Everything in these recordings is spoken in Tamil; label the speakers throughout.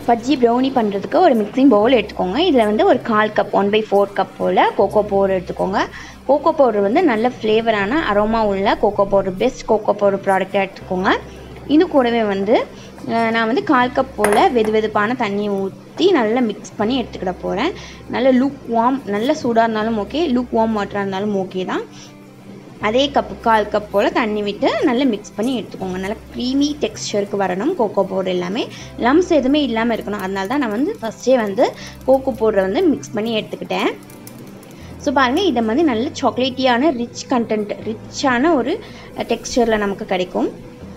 Speaker 1: பஜ்ஜி ப்ரௌனி பண்ணுறதுக்கு ஒரு மிக்சிங் பவுல் எடுத்துக்கோங்க இதில் வந்து ஒரு கால் cup one by four cup போல் கோகோ பவுடர் எடுத்துக்கோங்க கோகோ பவுடர் வந்து நல்ல ஃப்ளேவரான அரோமா உள்ள cocoa powder best cocoa powder ப்ராடக்டாக எடுத்துக்கோங்க இது கூடவே வந்து அஹ், நான் வந்து கால் கப் போல் வெது வெதுப்பான தண்ணியை ஊற்றி நல்லா மிக்ஸ் பண்ணி எடுத்துக்கிட போகிறேன் நல்ல லூக் வார்ம் நல்ல சூடாக இருந்தாலும் ஓகே லூக் வார்ம் வாட்டராக இருந்தாலும் ஓகே தான் அதே கப்பு கால் கப் போல் தண்ணி விட்டு நல்லா மிக்ஸ் பண்ணி எடுத்துக்கோங்க நல்லா க்ரீமி டெக்ஸ்சருக்கு வரணும் கோகோ பவுடர் எல்லாமே லம்ஸ் எதுவுமே இல்லாமல் இருக்கணும் அதனால தான் நான் வந்து ஃபஸ்ட்டே வந்து கோகோ பவுடரை வந்து மிக்ஸ் பண்ணி எடுத்துக்கிட்டேன் ஸோ பாருங்கள் இதை வந்து நல்ல சாக்லேட்டியான ரிச் கண்டென்ட் ரிச்சான ஒரு டெக்ஸ்சரில் நமக்கு கிடைக்கும்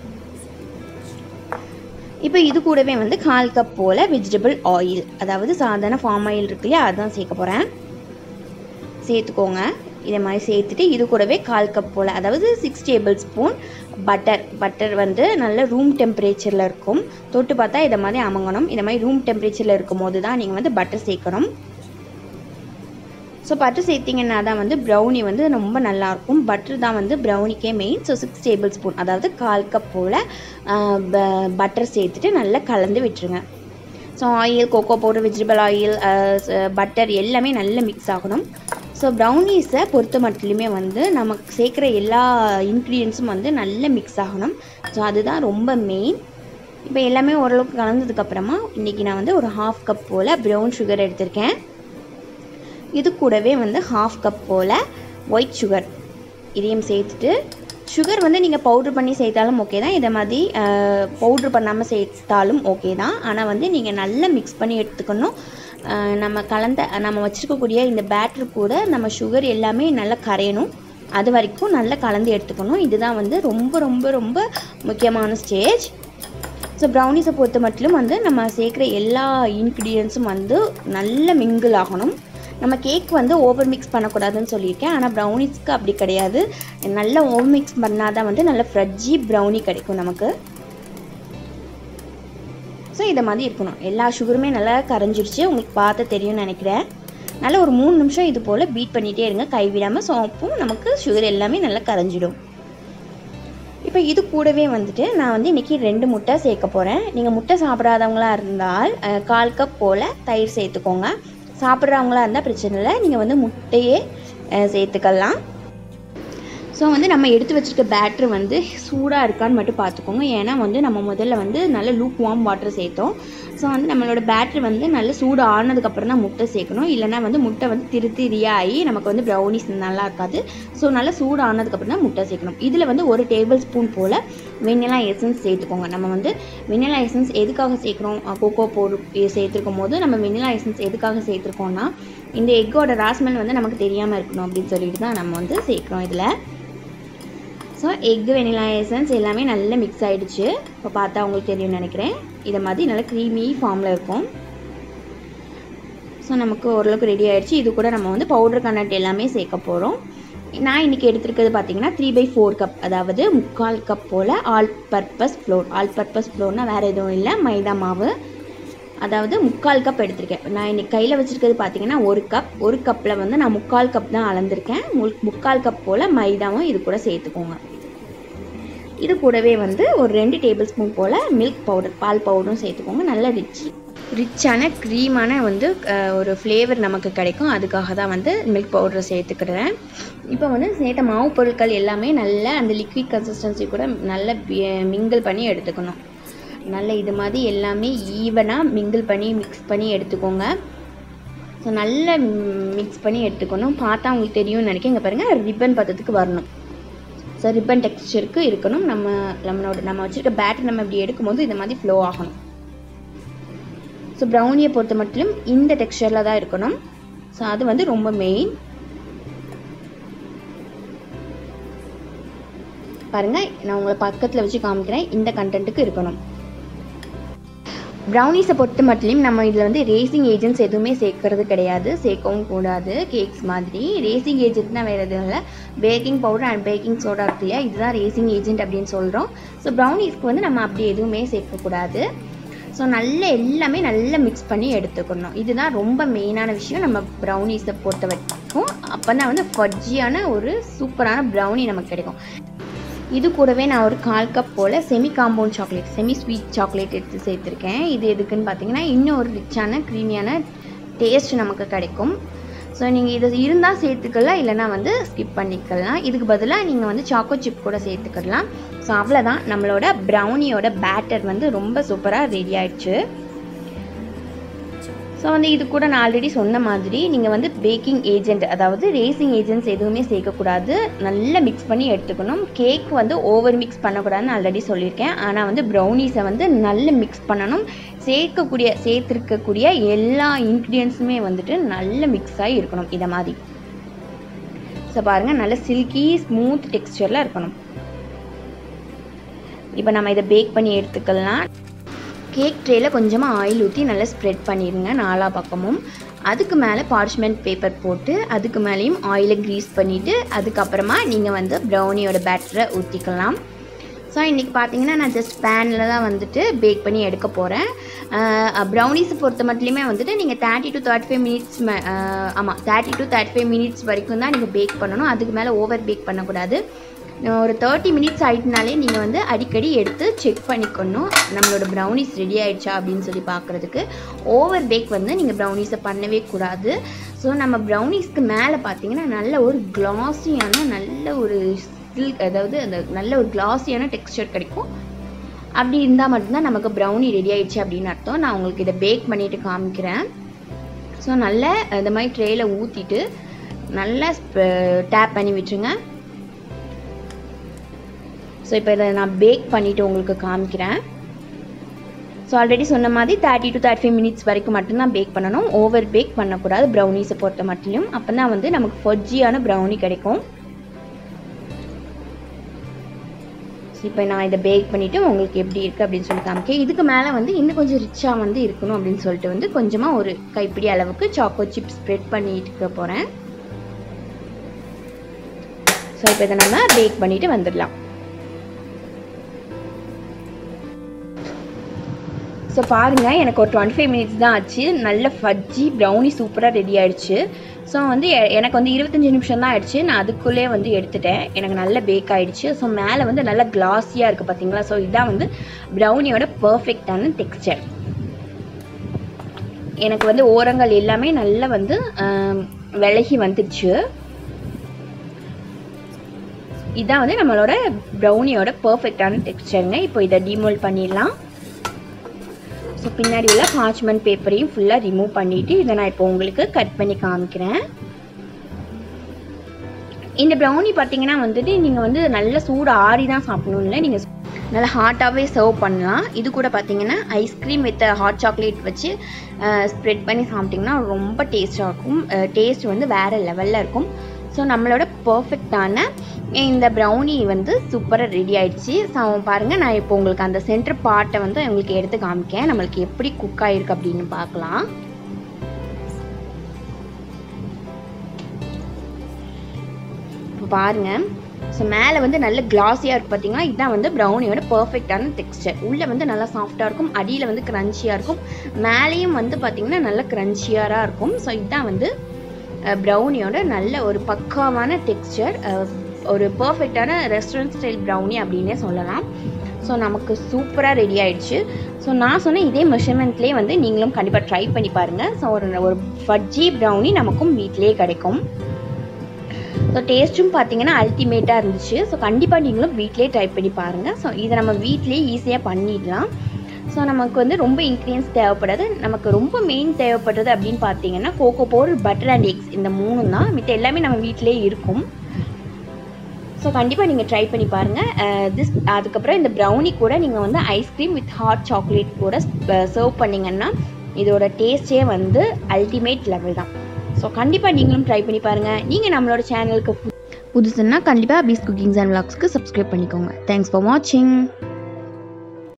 Speaker 1: இப்போ இது கூடவே வந்து கால் கப் போல் வெஜிடபிள் ஆயில் அதாவது சாதாரண ஃபார்ம் ஆயில் இருக்கு இல்லையா அதுதான் சேர்க்க போகிறேன் சேர்த்துக்கோங்க இதை மாதிரி சேர்த்துட்டு இது கூடவே கால் கப் போல் அதாவது six tablespoon butter butter வந்து நல்ல ரூம் டெம்பரேச்சரில் இருக்கும் தொட்டு பார்த்தா இதை மாதிரி அமங்கணும் இதை மாதிரி ரூம் டெம்பரேச்சரில் இருக்கும் போது தான் நீங்கள் வந்து பட்டர் சேர்க்கணும் ஸோ பட்டர் சேர்த்திங்கன்னா தான் வந்து ப்ரௌனி வந்து ரொம்ப நல்லாயிருக்கும் பட்டர் தான் வந்து ப்ரௌனிக்கே main so six tablespoon அதாவது கால் கப் போல் பட்டர் சேர்த்துட்டு நல்லா கலந்து விட்டுருங்க so oil cocoa powder vegetable oil butter எல்லாமே நல்லா மிக்ஸ் ஆகணும் ஸோ ப்ரௌனீஸை பொறுத்த மட்டுமே வந்து நமக்கு சேர்க்குற எல்லா இன்க்ரீடியன்ஸும் வந்து நல்லா மிக்ஸ் ஆகணும் ஸோ அதுதான் ரொம்ப மெயின் இப்போ எல்லாமே ஓரளவுக்கு கலந்ததுக்கப்புறமா இன்றைக்கி நான் வந்து ஒரு ஹாஃப் கப் போல் ப்ரௌன் சுகர் எடுத்திருக்கேன் இது கூடவே வந்து ஹாஃப் கப் போல் ஒயிட் சுகர் இதையும் சேர்த்துட்டு சுகர் வந்து நீங்கள் பவுட்ரு பண்ணி சேர்த்தாலும் ஓகே தான் இதை மாதிரி பவுட்ரு பண்ணாமல் சேர்த்தாலும் ஓகே தான் ஆனால் வந்து நீங்கள் நல்லா மிக்ஸ் பண்ணி எடுத்துக்கணும் அஹ், நம்ம கலந்த நம்ம வச்சுருக்கக்கூடிய இந்த பேட்டர் கூட நம்ம சுகர் எல்லாமே நல்லா கரையணும் அது வரைக்கும் நல்லா கலந்து எடுத்துக்கணும் இதுதான் வந்து ரொம்ப ரொம்ப ரொம்ப முக்கியமான ஸ்டேஜ் ஸோ ப்ரௌனிஸை பொறுத்த மட்டும் வந்து நம்ம சேர்க்குற எல்லா இன்க்ரீடியன்ஸும் வந்து நல்ல மிங்கிள் ஆகணும் நம்ம கேக் வந்து ஓவர் மிக்ஸ் பண்ணக்கூடாதுன்னு சொல்லியிருக்கேன் ஆனால் ப்ரௌனிஸ்க்கு அப்படி கிடையாது நல்லா ஓவர் மிக்ஸ் பண்ணால் தான் வந்து நல்ல ஃப்ரெஜ்ஜி ப்ரௌனி கிடைக்கும் நமக்கு ஸோ இதை மாதிரி இருக்கணும் எல்லா சுகருமே நல்லா கரைஞ்சிருச்சு உங்களுக்கு பார்த்து தெரியும்னு நினைக்கிறேன் நல்லா ஒரு மூணு நிமிஷம் இது போல் பீட் பண்ணிகிட்டே இருங்க கைவிடாமல் ஸோ அப்போ நமக்கு சுகர் எல்லாமே நல்லா கரைஞ்சிடும் இப்போ இது கூடவே வந்துட்டு நான் வந்து இன்றைக்கி ரெண்டு முட்டை சேர்க்க போகிறேன் நீங்கள் முட்டை சாப்பிடாதவங்களா இருந்தால் அஹ், கால் கப் போல் தயிர் சேர்த்துக்கோங்க சாப்பிட்றவங்களா இருந்தால் பிரச்சனை இல்லை நீங்கள் வந்து முட்டையே அஹ், சேர்த்துக்கலாம் ஸோ வந்து நம்ம எடுத்து வச்சிருக்க பேட்ரு வந்து சூடாக இருக்கான்னு மட்டும் பார்த்துக்கோங்க ஏன்னா வந்து நம்ம முதல்ல வந்து நல்ல லூக் வார்ம் வாட்டர் சேர்த்தோம் ஸோ வந்து நம்மளோட பேட்ரு வந்து நல்ல சூடு ஆனதுக்கப்புறம் தான் முட்டை சேர்க்கணும் இல்லைன்னா வந்து முட்டை வந்து திரு திரியாகி நமக்கு வந்து ப்ரௌனிஸ் நல்லா இருக்காது ஸோ நல்லா சூடு ஆனதுக்கப்புறம் தான் முட்டை சேர்க்கணும் இதில் வந்து ஒரு டேபிள் ஸ்பூன் போல் வெண்ணிலா எசன்ஸ் சேர்த்துக்கோங்க நம்ம வந்து வெண்ணிலா எசன்ஸ் எதுக்காக சேர்க்குறோம் கோகோ பவுடர் சேர்த்துருக்கும் போது நம்ம வெண்ணிலா எசன்ஸ் எதுக்காக சேர்த்துருக்கோம்னா இந்த எக்கோட ராஸ்மெல் வந்து நமக்கு தெரியாமல் இருக்கணும் அப்படின்னு சொல்லிட்டு தான் நம்ம வந்து சேர்க்குறோம் இதில் ஸோ எக்கு வெனிலா எசன்ஸ் எல்லாமே நல்லா மிக்ஸ் ஆகிடுச்சு இப்போ பார்த்தா உங்களுக்கு தெரியும்னு நினைக்கிறேன் இதை மாதிரி நல்லா க்ரீமி ஃபார்மில் இருக்கும் ஸோ நமக்கு ஓரளவுக்கு ரெடி ஆயிடுச்சு இது கூட நம்ம வந்து பவுடர் கண்டென்ட் எல்லாமே சேர்க்க போகிறோம் நான் இன்றைக்கி எடுத்திருக்கிறது பார்த்தீங்கன்னா த்ரீ பை ஃபோர் கப் அதாவது முக்கால் கப் போல் all purpose flour all purpose ஃப்ளோர்னால் வேறு எதுவும் இல்லை மைதா மாவு அதாவது முக்கால் கப் எடுத்திருக்கேன் நான் இன்னைக்கு கையில் வச்சுருக்கிறது பார்த்தீங்கன்னா ஒரு கப் ஒரு கப்பில் வந்து நான் முக்கால் கப் தான் அளந்திருக்கேன் முல் முக்கால் கப் போல் மைதாவும் இது கூட சேர்த்துக்கோங்க இது கூடவே வந்து ஒரு ரெண்டு டேபிள் ஸ்பூன் போல் மில்க் பவுடர் பால் பவுடரும் சேர்த்துக்கோங்க நல்ல ரிச் ரிச்சான க்ரீமான வந்து அஹ், ஒரு ஃப்ளேவர் நமக்கு கிடைக்கும் அதுக்காக தான் வந்து மில்க் பவுடரை சேர்த்துக்கிறேன் இப்போ வந்து சேர்த்த மாவு பொருட்கள் எல்லாமே நல்ல அந்த லிக்விட் கன்சிஸ்டன்சி கூட நல்ல மிங்கிள் பண்ணி எடுத்துக்கணும் நல்ல இது மாதிரி எல்லாமே ஈவனாக மிங்கிள் பண்ணி மிக்ஸ் பண்ணி எடுத்துக்கோங்க ஸோ நல்லா மிக்ஸ் பண்ணி எடுத்துக்கணும் பார்த்தா உங்களுக்கு தெரியும்னு நினைக்கிறேன் இங்கே பாருங்கள் ரிப்பன் பதத்துக்கு வரணும் ஸோ ரிப்பன் டெக்ஸ்சருக்கு இருக்கணும் நம்ம நம்மளோட நம்ம வச்சுருக்க பேட்டர் நம்ம இப்படி எடுக்கும்போது இந்த மாதிரி ஃப்ளோ ஆகணும் ஸோ ப்ரௌனியை பொறுத்த மட்டும் இந்த டெக்ஸ்சரில் தான் இருக்கணும் ஸோ அது வந்து ரொம்ப மெயின் பாருங்கள் நான் உங்களை பக்கத்தில் வச்சு காமிக்கிறேன் இந்த கண்டென்ட்டுக்கு இருக்கணும் ப்ரௌனிஸை பொறுத்த மட்டும் நம்ம இதில் வந்து ரேசிங் ஏஜென்ட்ஸ் எதுவுமே சேர்க்கறது கிடையாது சேர்க்கவும் கூடாது கேக்ஸ் மாதிரி ரேசிங் ஏஜென்ட்னா வேறு எதுவும் இல்லை baking powder and baking soda இருக்கு இல்லையா இதுதான் ரேசிங் ஏஜென்ட் அப்படின்னு சொல்கிறோம் ஸோ ப்ரௌனிஸ்க்கு வந்து நம்ம அப்படி எதுவுமே சேர்க்கக்கூடாது ஸோ நல்ல எல்லாமே நல்லா மிக்ஸ் பண்ணி எடுத்துக்கணும் இதுதான் ரொம்ப மெயினான விஷயம் நம்ம ப்ரௌனிஸை பொறுத்த வரைக்கும் அப்போ தான் வந்து ஃபஜ்ஜியான ஒரு சூப்பரான ப்ரௌனி நமக்கு கிடைக்கும் இது கூடவே நான் ஒரு கால் கப் போல் semi compound chocolate semi sweet chocolate எடுத்து சேர்த்துருக்கேன் இது எதுக்குன்னு பார்த்தீங்கன்னா இன்னும் ஒரு ரிச்சான க்ரீமியான டேஸ்ட் நமக்கு கிடைக்கும் ஸோ நீங்கள் இது இருந்தால் சேர்த்துக்கலாம் இல்லைனா வந்து ஸ்கிப் பண்ணிக்கலாம் இதுக்கு பதிலாக நீங்கள் வந்து சாக்கோ சிப் கூட சேர்த்துக்கலாம் ஸோ அவ்வளோதான் நம்மளோட ப்ரௌனியோட பேட்டர் வந்து ரொம்ப சூப்பராக ரெடி ஆயிடுச்சு ஸோ வந்து இது கூட நான் ஆல்ரெடி சொன்ன மாதிரி நீங்கள் வந்து பேக்கிங் ஏஜென்ட் அதாவது ரேசிங் ஏஜென்ட்ஸ் எதுவுமே சேர்க்கக்கூடாது நல்லா மிக்ஸ் பண்ணி எடுத்துக்கணும் கேக் வந்து ஓவர் மிக்ஸ் பண்ணக்கூடாதுன்னு ஆல்ரெடி சொல்லியிருக்கேன் ஆனால் வந்து ப்ரௌனிஸை வந்து நல்லா மிக்ஸ் பண்ணணும் சேர்க்கக்கூடிய சேர்த்துருக்கக்கூடிய எல்லா இன்க்ரீடியன்ஸுமே வந்துட்டு நல்ல மிக்ஸ் ஆகி இருக்கணும் இதை மாதிரி ஸோ பாருங்கள் நல்ல சில்கி ஸ்மூத் டெக்ஸ்டரில் இருக்கணும் இப்போ நம்ம இதை பேக் பண்ணி எடுத்துக்கலாம் கேக் ட்ரேயில் கொஞ்சமாக ஆயில் ஊற்றி நல்லா ஸ்ப்ரெட் பண்ணிடுங்க நாலா பக்கமும் அதுக்கு மேலே பார்ச்மெண்ட் பேப்பர் போட்டு அதுக்கு மேலேயும் ஆயிலை க்ரீஸ் பண்ணிவிட்டு அதுக்கப்புறமா நீங்கள் வந்து ப்ரௌனியோட பேட்டரை ஊற்றிக்கலாம் ஸோ இன்றைக்கி பார்த்தீங்கன்னா நான் ஜஸ்ட் பேனில் தான் வந்துட்டு பேக் பண்ணி எடுக்க போகிறேன் ப்ரௌனிஸை பொறுத்த மட்டுமே வந்துட்டு நீங்கள் thirty to thirty five minutes ஆமாம் thirty to thirty five minutes வரைக்கும் தான் நீங்கள் பேக் பண்ணணும் அதுக்கு மேலே ஓவர் பேக் பண்ணக்கூடாது ஒரு தேர்ட்டி மினிட்ஸ் ஆகிட்டுனாலே நீங்கள் வந்து அடிக்கடி எடுத்து செக் பண்ணிக்கணும் நம்மளோட ப்ரௌனிஸ் ரெடி ஆயிடுச்சா அப்படின்னு சொல்லி பார்க்குறதுக்கு ஓவர் பேக் வந்து நீங்கள் ப்ரௌனிஸை பண்ணவே கூடாது ஸோ நம்ம ப்ரௌனிஸ்க்கு மேலே பார்த்தீங்கன்னா நல்ல ஒரு கிளாஸியான நல்ல ஒரு சில்க் அதாவது அந்த நல்ல ஒரு கிளாஸியான டெக்ஸ்டர் கிடைக்கும் அப்படி இருந்தால் மட்டும்தான் நமக்கு ப்ரௌனி ரெடி ஆயிடுச்சு அப்படின்னு அர்த்தம் நான் உங்களுக்கு இதை பேக் பண்ணிவிட்டு காமிக்கிறேன் ஸோ நல்லா இந்த மாதிரி ட்ரேயில் ஊற்றிட்டு நல்லா டேப் பண்ணி விட்டுருங்க ஸோ இப்போ இதை நான் பேக் பண்ணிவிட்டு உங்களுக்கு காமிக்கிறேன் ஸோ ஆல்ரெடி சொன்ன மாதிரி thirty to thirty five minutes வரைக்கும் மட்டும்தான் பேக் பண்ணணும் ஓவர் பேக் பண்ணக்கூடாது ப்ரௌனிஸை பொறுத்த மட்டும் அப்போ தான் வந்து நமக்கு ஃபொஜ்ஜியான ப்ரௌனி கிடைக்கும் ஸோ இப்போ நான் இதை பேக் பண்ணிவிட்டு உங்களுக்கு எப்படி இருக்குது அப்படின்னு சொல்லி காமிக்கேன் இதுக்கு மேலே வந்து இன்னும் கொஞ்சம் ரிச்சாக வந்து இருக்கணும் அப்படின்னு சொல்லிட்டு வந்து கொஞ்சமாக ஒரு கைப்பிடி அளவுக்கு சாக்கோ சிப் ஸ்ப்ரெட் பண்ணிட்டு போகிறேன் ஸோ இப்போ இதை நம்ம பேக் பண்ணிவிட்டு வந்துடலாம் ஸோ பாருங்கள் எனக்கு ஒரு டுவெண்ட்டி ஃபைவ் மினிட்ஸ் தான் ஆச்சு நல்ல ஃபஜ்ஜி ப்ரௌனி சூப்பராக ரெடி ஆயிடுச்சு ஸோ வந்து எனக்கு வந்து இருபத்தஞ்சி நிமிஷம் தான் ஆயிடுச்சு நான் அதுக்குள்ளே வந்து எடுத்துட்டேன் எனக்கு நல்ல பேக் ஆகிடுச்சு ஸோ மேலே வந்து நல்லா கிளாஸியாக இருக்குது பார்த்தீங்களா ஸோ இதான் வந்து ப்ரௌனியோட பர்ஃபெக்டான டெக்ஸ்டர் எனக்கு வந்து ஓரங்கள் எல்லாமே நல்லா வந்து விலகி வந்துடுச்சு இதான் வந்து நம்மளோட ப்ரௌனியோட பர்ஃபெக்டான டெக்ஸ்டருங்க இப்போ இதை டிமோல்ட் பண்ணிடலாம் ஸோ பின்னாடி உள்ள பார்ச்மெண்ட் பேப்பரையும் ஃபுல்லாக ரிமூவ் பண்ணிவிட்டு இதை நான் இப்போ உங்களுக்கு கட் பண்ணி காமிக்கிறேன் இந்த ப்ரௌனி பார்த்தீங்கன்னா வந்துட்டு நீங்கள் வந்து நல்ல சூடு ஆறி தான் சாப்பிடணும் இல்லை நீங்கள் நல்லா ஹாட்டாகவே சர்வ் பண்ணலாம் இது கூட பார்த்தீங்கன்னா ஐஸ்கிரீம் வித் ஹாட் சாக்லேட் வச்சு ஸ்ப்ரெட் பண்ணி சாப்பிட்டிங்கன்னா ரொம்ப டேஸ்ட்டாக இருக்கும் டேஸ்ட் வந்து வேறு லெவலில் இருக்கும் ஸோ நம்மளோட பர்ஃபெக்டான இந்த ப்ரௌனி வந்து சூப்பராக ரெடி ஆயிடுச்சு ஸோ பாருங்கள் நான் இப்போ உங்களுக்கு அந்த சென்டர் பார்ட்டை வந்து உங்களுக்கு எடுத்து காமிக்கேன் நம்மளுக்கு எப்படி குக் ஆகிருக்கு அப்படின்னு பார்க்கலாம் இப்போ பாருங்கள் ஸோ மேலே வந்து நல்ல கிளாஸியாக இருக்குது பார்த்தீங்கன்னா இதுதான் வந்து ப்ரௌனியோட பர்ஃபெக்டான டெக்ஸ்டர் உள்ளே வந்து நல்லா சாஃப்டாக இருக்கும் அடியில் வந்து க்ரன்ச்சியாக இருக்கும் மேலேயும் வந்து பார்த்திங்கன்னா நல்ல க்ரன்ச்சியராக இருக்கும் ஸோ இதுதான் வந்து ப்ரௌனியோட நல்ல ஒரு பக்காவான டெக்ஸ்டர் ஒரு பர்ஃபெக்டான ரெஸ்டாரண்ட் ஸ்டைல் ப்ரௌனி அப்படின்னே சொல்லலாம் ஸோ நமக்கு சூப்பராக ரெடி ஆயிடுச்சு ஸோ நான் சொன்ன இதே மெஷர்மெண்ட்லேயே வந்து நீங்களும் கண்டிப்பாக ட்ரை பண்ணி பாருங்கள் ஸோ ஒரு ஒரு ஃபட்ஜி ப்ரௌனி நமக்கும் வீட்டிலேயே கிடைக்கும் ஸோ டேஸ்ட்டும் பார்த்தீங்கன்னா அல்டிமேட்டாக இருந்துச்சு ஸோ கண்டிப்பாக நீங்களும் வீட்டிலேயே ட்ரை பண்ணி பாருங்கள் ஸோ இதை நம்ம வீட்டிலேயே ஈஸியாக பண்ணிடலாம் ஸோ நமக்கு வந்து ரொம்ப இன்க்ரீடியன்ஸ் தேவைப்படாது நமக்கு ரொம்ப மெயின் தேவைப்படுறது அப்படின்னு பார்த்தீங்கன்னா cocoa powder butter and eggs இந்த மூணும் தான் மித்த எல்லாமே நம்ம வீட்டிலேயே இருக்கும் ஸோ கண்டிப்பாக நீங்கள் ட்ரை பண்ணி பாருங்கள் திஸ் அதுக்கப்புறம் இந்த ப்ரௌனி கூட நீங்கள் வந்து ஐஸ்கிரீம் வித் ஹாட் சாக்லேட் கூட சர்வ் பண்ணிங்கன்னா இதோட டேஸ்ட்டே வந்து அல்டிமேட் லெவல் தான் ஸோ கண்டிப்பாக நீங்களும் ட்ரை பண்ணி பாருங்கள் நீங்கள் நம்மளோட சேனலுக்கு புதுசுன்னா கண்டிப்பாக பீஸ் குக்கிங்ஸ் அண்ட் விளாக்ஸ்க்கு சப்ஸ்கிரைப் பண்ணிக்கோங்க தேங்க்ஸ் ஃபார் வாட்சிங்